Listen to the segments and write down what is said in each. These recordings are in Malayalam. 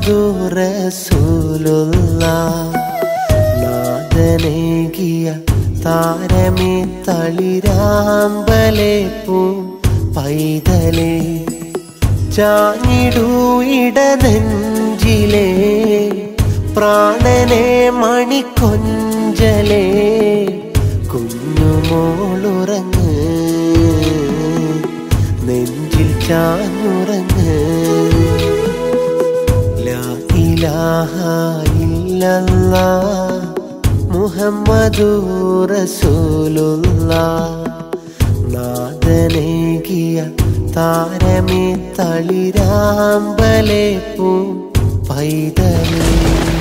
മുഹമ്മദു റസൂലുള്ള നാദനേകിയ താരമേ തളിരാമ്പലേ പൂ പൈതലേ ചാഞ്ഞിടൂ ഇടനെഞ്ചിലേ പ്രാണനെ മണിക്കൊഞ്ചലേ കുഞ്ഞുമോളുറങ്ങ് നെഞ്ചിൽ ചാഞ്ഞുറങ്ങ് ലാ ഇലാഹ ഇല്ലല്ലാ മുഹമ്മദു റസൂലുള്ള നാദനേകിയ താരമേ തളിരാമ്പലേ പൂ പൈതലേ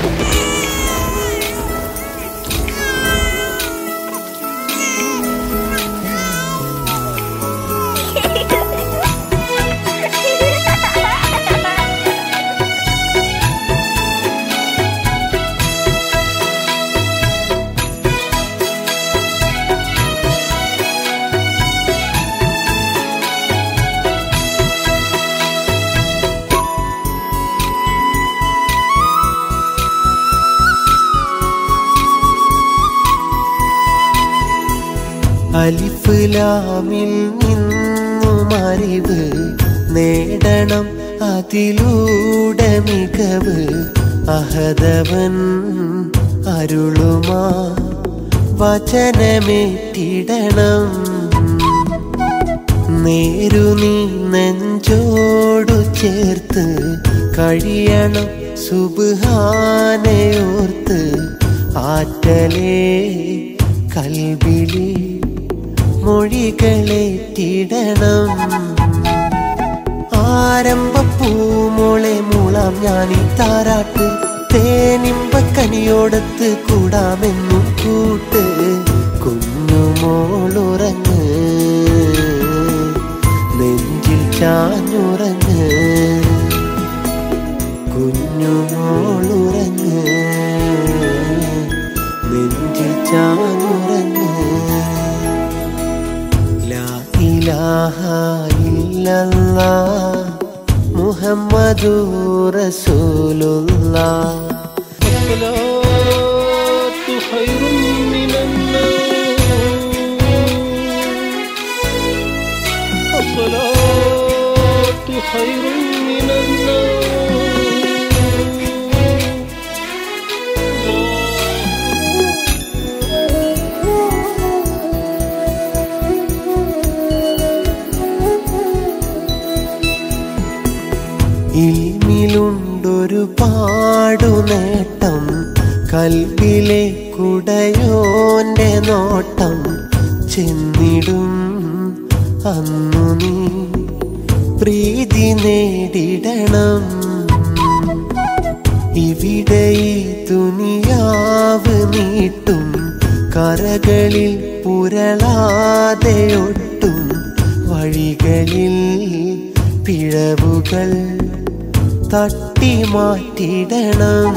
അലിഫ് ലാമിൽ നിന്നും അറിവ് നേടണം അതിലൂടെ മികവ് അഹദവൻ അരുളുമാ വചനമേറ്റിടണം നേരു നീ നെഞ്ചോടു ചേർത്ത് കഴിയണം സുബാനയോർത്ത് ആറ്റലേ കൽവിളി മൊഴികളേറ്റിടണം ആരംഭപ്പൂമോളെ മൂളാം ഞാനീ താരാട്ട് തേനിമ്പക്കനിയോടത്ത് കൂടാമെന്നും കൂട്ട് കുഞ്ഞുമോളുറങ്ങ് നെഞ്ചിൽ ചാഞ്ഞുറങ്ങ് കുഞ്ഞുമോളുറങ്ങ് നെഞ്ചിൽ ചാഞ്ഞുറങ്ങ് ലാ ഇലാഹ ഇല്ലല്ലാ മുഹമ്മദു റസൂലുള്ള الصلاة خير من النوم الصلاة خير من النوم ഇൽമിലുണ്ടൊരു പാടു നേട്ടം കൽവിലെ കുടയോന്റെ നോട്ടം ചെന്നിടും അന്നു നീ പ്രീതി നേടിടണം ഇവിടെ ഈ ദുനിയാവ് നീട്ടും കരകളിൽ പുരളാതെ ഒട്ടും വഴികളിൽ പിഴവുകൾ തട്ടി മാറ്റിടണം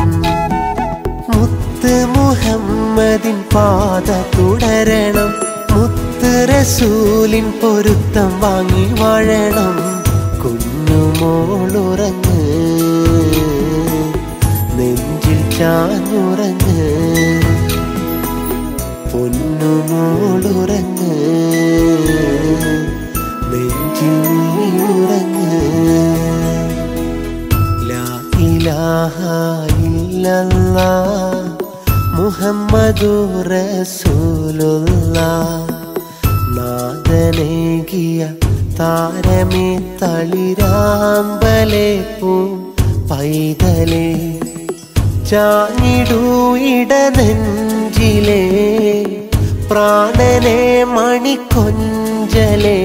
മുത്ത് മുഹമ്മദിൻ പാത തുടരണം മുത്ത് റസൂലിൻ പൊരുത്തം വാങ്ങി വാഴണം കുഞ്ഞുമോളുറങ്ങ് നെഞ്ചിൽ ചാഞ്ഞുറങ്ങ് പൊന്നുമോളുറങ്ങ് നെഞ്ചിൽ നീയുറങ്ങ് ലാ ഇലാഹ ഇല്ലല്ലാ മുഹമ്മദു റസൂലുള്ള നാദനേകിയ താരമേ തളിരാമ്പലേ പൂ പൈതലേ ചാഞ്ഞിടൂ ഇടനെഞ്ചിലേ പ്രാണനെ മണിക്കൊഞ്ചലേ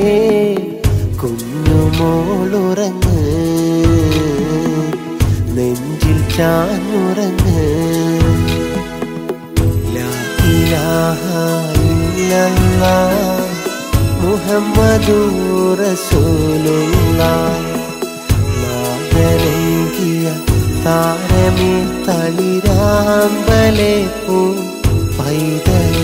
കുഞ്ഞുമോളുറങ്ങ് നെഞ്ചിൽ ചാഞ്ഞുറങ്ങ് ലാ ഇലാഹ ഇല്ലല്ലാ മുഹമ്മദു റസൂലുള്ള നാദരങ്കിയ താരമേ തളിരാമ്പലേ പൂ പൈതലേ